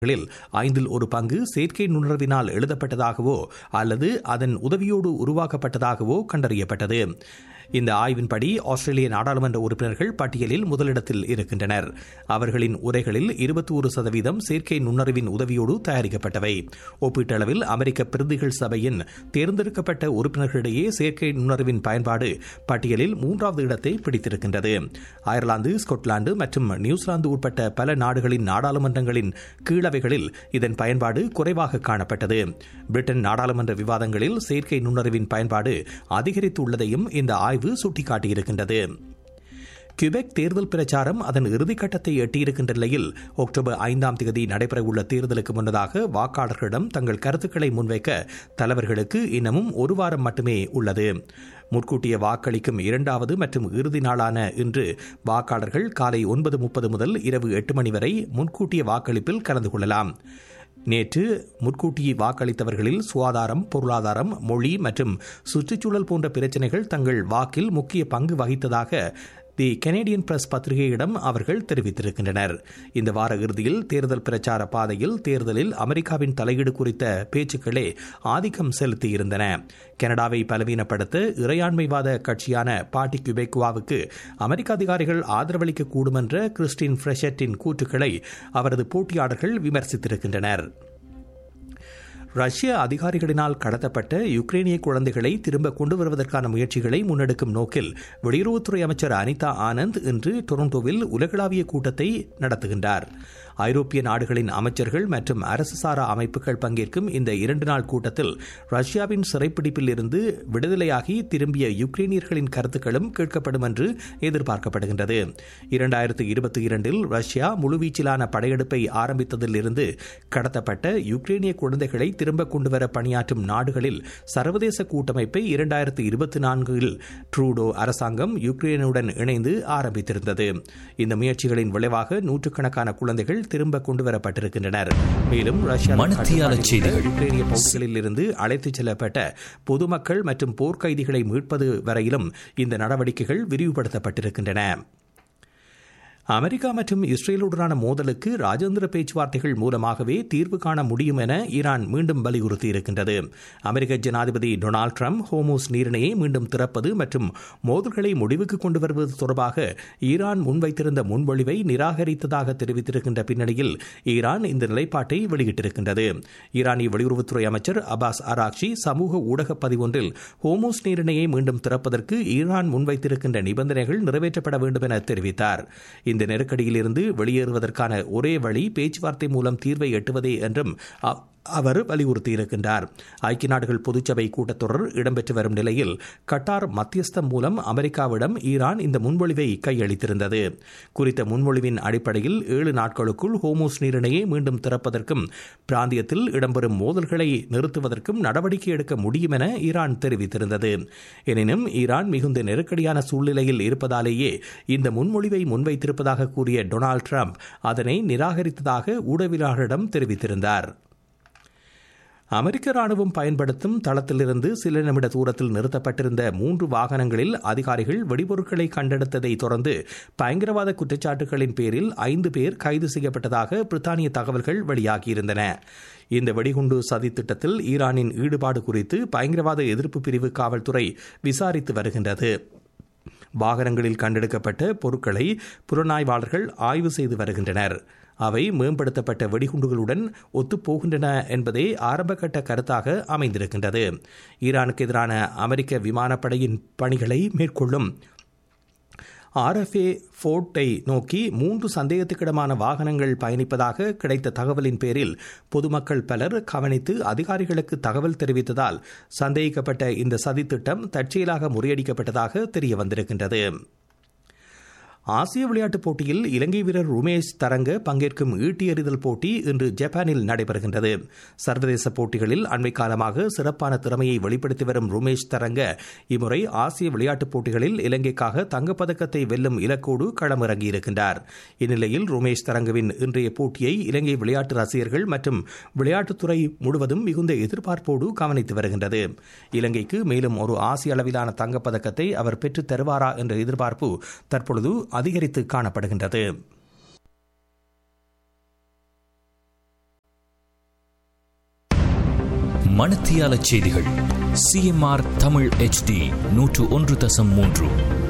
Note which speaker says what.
Speaker 1: களில் ஐந்தில் ஒரு பங்கு செயற்கை நுண்ணறிவினால் எழுதப்பட்டதாகவோ அல்லது அதன் உதவியோடு உருவாக்கப்பட்டதாகவோ கண்டறியப்பட்டது இந்த ஆய்வின்படி ஆஸ்திரேலிய நாடாளுமன்ற உறுப்பினர்கள் பட்டியலில் முதலிடத்தில் இருக்கின்றனர் அவர்களின் உரைகளில் இருபத்தி ஒரு சதவீதம் செயற்கை நுண்ணறிவின் உதவியோடு தயாரிக்கப்பட்டவை ஒப்பீட்டளவில் அமெரிக்க பிரதிகள் சபையின் தேர்ந்தெடுக்கப்பட்ட உறுப்பினர்களிடையே செயற்கை நுண்ணறிவின் பயன்பாடு பட்டியலில் மூன்றாவது இடத்தை பிடித்திருக்கின்றது அயர்லாந்து ஸ்கொட்லாந்து மற்றும் நியூசிலாந்து உட்பட்ட பல நாடுகளின் நாடாளுமன்றங்களின் கீழவைகளில் இதன் பயன்பாடு குறைவாக காணப்பட்டது பிரிட்டன் நாடாளுமன்ற விவாதங்களில் செயற்கை நுண்ணறிவின் பயன்பாடு அதிகரித்துள்ளதையும் இந்த ஆய்வு சுட்டிக்காட்டியிருக்கின்றது கியூபெக் தேர்தல் பிரச்சாரம் அதன் இறுதிக்கட்டத்தை எட்டியிருக்கின்ற நிலையில் அக்டோபர் ஐந்தாம் தேதி நடைபெறவுள்ள தேர்தலுக்கு முன்னதாக வாக்காளர்களிடம் தங்கள் கருத்துக்களை முன்வைக்க தலைவர்களுக்கு இன்னமும் ஒரு வாரம் மட்டுமே உள்ளது முன்கூட்டிய வாக்களிக்கும் இரண்டாவது மற்றும் இறுதி நாளான இன்று வாக்காளர்கள் காலை ஒன்பது முப்பது முதல் இரவு எட்டு மணி வரை முன்கூட்டிய வாக்களிப்பில் கலந்து கொள்ளலாம் நேற்று முன்கூட்டி வாக்களித்தவர்களில் சுகாதாரம் பொருளாதாரம் மொழி மற்றும் சுற்றுச்சூழல் போன்ற பிரச்சினைகள் தங்கள் வாக்கில் முக்கிய பங்கு வகித்ததாக தி கனேடியன் பிரஸ் பத்திரிகையிடம் அவர்கள் தெரிவித்திருக்கின்றனர் இந்த வார இறுதியில் தேர்தல் பிரச்சார பாதையில் தேர்தலில் அமெரிக்காவின் தலையீடு குறித்த பேச்சுக்களே ஆதிக்கம் செலுத்தியிருந்தன கனடாவை பலவீனப்படுத்த இறையாண்மைவாத கட்சியான பாட்டி கியூபெக்குவாவுக்கு அமெரிக்க அதிகாரிகள் ஆதரவளிக்க கூடுமென்ற கிறிஸ்டின் ஃப்ரெஷட்டின் கூற்றுக்களை அவரது போட்டியாளர்கள் விமர்சித்திருக்கின்றனர் ரஷ்ய அதிகாரிகளினால் கடத்தப்பட்ட யுக்ரைனிய குழந்தைகளை திரும்ப கொண்டு வருவதற்கான முயற்சிகளை முன்னெடுக்கும் நோக்கில் வெளியுறவுத்துறை அமைச்சர் அனிதா ஆனந்த் இன்று டொரண்டோவில் உலகளாவிய கூட்டத்தை நடத்துகின்றார் ஐரோப்பிய நாடுகளின் அமைச்சர்கள் மற்றும் அரசு சாரா அமைப்புகள் பங்கேற்கும் இந்த இரண்டு நாள் கூட்டத்தில் ரஷ்யாவின் சிறைப்பிடிப்பில் இருந்து விடுதலையாகி திரும்பிய யுக்ரைனியர்களின் கருத்துக்களும் கேட்கப்படும் என்று எதிர்பார்க்கப்படுகின்றது இரண்டாயிரத்து இருபத்தி இரண்டில் ரஷ்யா முழுவீச்சிலான படையெடுப்பை ஆரம்பித்ததில் இருந்து கடத்தப்பட்ட யுக்ரைனிய குழந்தைகளை திரும்ப கொண்டுவர பணியாற்றும் நாடுகளில் சர்வதேச கூட்டமைப்பை இரண்டாயிரத்து இருபத்தி நான்கில் ட்ரூடோ அரசாங்கம் யுக்ரைனுடன் இணைந்து ஆரம்பித்திருந்தது இந்த முயற்சிகளின் விளைவாக நூற்றுக்கணக்கான குழந்தைகள் திரும்ப கொண்டுவரப்பட்டிருக்கின்றனர் மேலும் ரஷ்யா யுக்ரைனிய பகுதிகளில் இருந்து அழைத்துச் செல்லப்பட்ட பொதுமக்கள் மற்றும் போர்க்கைதிகளை மீட்பது வரையிலும் இந்த நடவடிக்கைகள் விரிவுபடுத்தப்பட்டிருக்கின்றன அமெரிக்கா மற்றும் இஸ்ரேலுடனான மோதலுக்கு ராஜேந்திர பேச்சுவார்த்தைகள் மூலமாகவே தீர்வு காண முடியும் என ஈரான் மீண்டும் வலியுறுத்தியிருக்கின்றது அமெரிக்க ஜனாதிபதி டொனால்டு ட்ரம்ப் ஹோமோஸ் நீரிணையை மீண்டும் திறப்பது மற்றும் மோதல்களை முடிவுக்கு கொண்டு வருவது தொடர்பாக ஈரான் முன்வைத்திருந்த முன்மொழிவை நிராகரித்ததாக தெரிவித்திருக்கின்ற பின்னணியில் ஈரான் இந்த நிலைப்பாட்டை வெளியிட்டிருக்கின்றது ஈரானிய வெளியுறவுத்துறை அமைச்சர் அபாஸ் அராக்ஷி சமூக ஊடக பதிவொன்றில் ஹோமோஸ் நீரிணையை மீண்டும் திறப்பதற்கு ஈரான் முன்வைத்திருக்கின்ற நிபந்தனைகள் நிறைவேற்றப்பட வேண்டும் என தெரிவித்தார் இந்த நெருக்கடியில் இருந்து வெளியேறுவதற்கான ஒரே வழி பேச்சுவார்த்தை மூலம் தீர்வை எட்டுவதே என்றும் அவர் வலியுறுத்தியிருக்கின்றார் ஐக்கிய நாடுகள் பொதுச்சபை கூட்டத்தொடர் இடம்பெற்று வரும் நிலையில் கட்டார் மத்தியஸ்தம் மூலம் அமெரிக்காவிடம் ஈரான் இந்த முன்மொழிவை கையளித்திருந்தது குறித்த முன்மொழிவின் அடிப்படையில் ஏழு நாட்களுக்குள் ஹோமோஸ் நீரிணையை மீண்டும் திறப்பதற்கும் பிராந்தியத்தில் இடம்பெறும் மோதல்களை நிறுத்துவதற்கும் நடவடிக்கை எடுக்க முடியும் என ஈரான் தெரிவித்திருந்தது எனினும் ஈரான் மிகுந்த நெருக்கடியான சூழ்நிலையில் இருப்பதாலேயே இந்த முன்மொழிவை முன்வைத்திருப்பதாக கூறிய டொனால்டு ட்ரம்ப் அதனை நிராகரித்ததாக ஊடகவியலாளரிடம் தெரிவித்திருந்தார் அமெரிக்க ராணுவம் பயன்படுத்தும் தளத்திலிருந்து சில நிமிட தூரத்தில் நிறுத்தப்பட்டிருந்த மூன்று வாகனங்களில் அதிகாரிகள் வெடிபொருட்களை கண்டெடுத்ததை தொடர்ந்து பயங்கரவாத குற்றச்சாட்டுகளின் பேரில் ஐந்து பேர் கைது செய்யப்பட்டதாக பிரித்தானிய தகவல்கள் வெளியாகியிருந்தன இந்த வெடிகுண்டு சதி திட்டத்தில் ஈரானின் ஈடுபாடு குறித்து பயங்கரவாத எதிர்ப்பு பிரிவு காவல்துறை விசாரித்து வருகின்றது வாகனங்களில் கண்டெடுக்கப்பட்ட பொருட்களை புலனாய்வாளர்கள் ஆய்வு செய்து வருகின்றனர் அவை மேம்படுத்தப்பட்ட வெடிகுண்டுகளுடன் ஒத்துப்போகின்றன என்பதே ஆரம்பகட்ட கருத்தாக அமைந்திருக்கின்றது ஈரானுக்கு எதிரான அமெரிக்க விமானப்படையின் பணிகளை மேற்கொள்ளும் ஆர்எஃப்ஏ ஃபோர்ட்டை நோக்கி மூன்று சந்தேகத்துக்கிடமான வாகனங்கள் பயணிப்பதாக கிடைத்த தகவலின் பேரில் பொதுமக்கள் பலர் கவனித்து அதிகாரிகளுக்கு தகவல் தெரிவித்ததால் சந்தேகிக்கப்பட்ட இந்த சதித்திட்டம் தற்செயலாக முறியடிக்கப்பட்டதாக தெரிய வந்திருக்கின்றது ஆசிய விளையாட்டுப் போட்டியில் இலங்கை வீரர் உமேஷ் தரங்க பங்கேற்கும் ஈட்டி எறிதல் போட்டி இன்று ஜப்பானில் நடைபெறுகின்றது சர்வதேச போட்டிகளில் அண்மை காலமாக சிறப்பான திறமையை வெளிப்படுத்தி வரும் ருமேஷ் தரங்க இம்முறை ஆசிய விளையாட்டுப் போட்டிகளில் இலங்கைக்காக தங்கப்பதக்கத்தை வெல்லும் இலக்கோடு களமிறங்கியிருக்கின்றார் இந்நிலையில் ருமேஷ் தரங்கவின் இன்றைய போட்டியை இலங்கை விளையாட்டு ரசிகர்கள் மற்றும் விளையாட்டுத்துறை முழுவதும் மிகுந்த எதிர்பார்ப்போடு கவனித்து வருகின்றது இலங்கைக்கு மேலும் ஒரு ஆசிய அளவிலான தங்கப்பதக்கத்தை அவர் பெற்றுத் தருவாரா என்ற எதிர்பார்ப்பு தற்பொழுது அதிகரித்து காணப்படுகின்றது
Speaker 2: மணத்தியால செய்திகள் சிஎம்ஆர் தமிழ் HD நூற்று ஒன்று தசம் மூன்று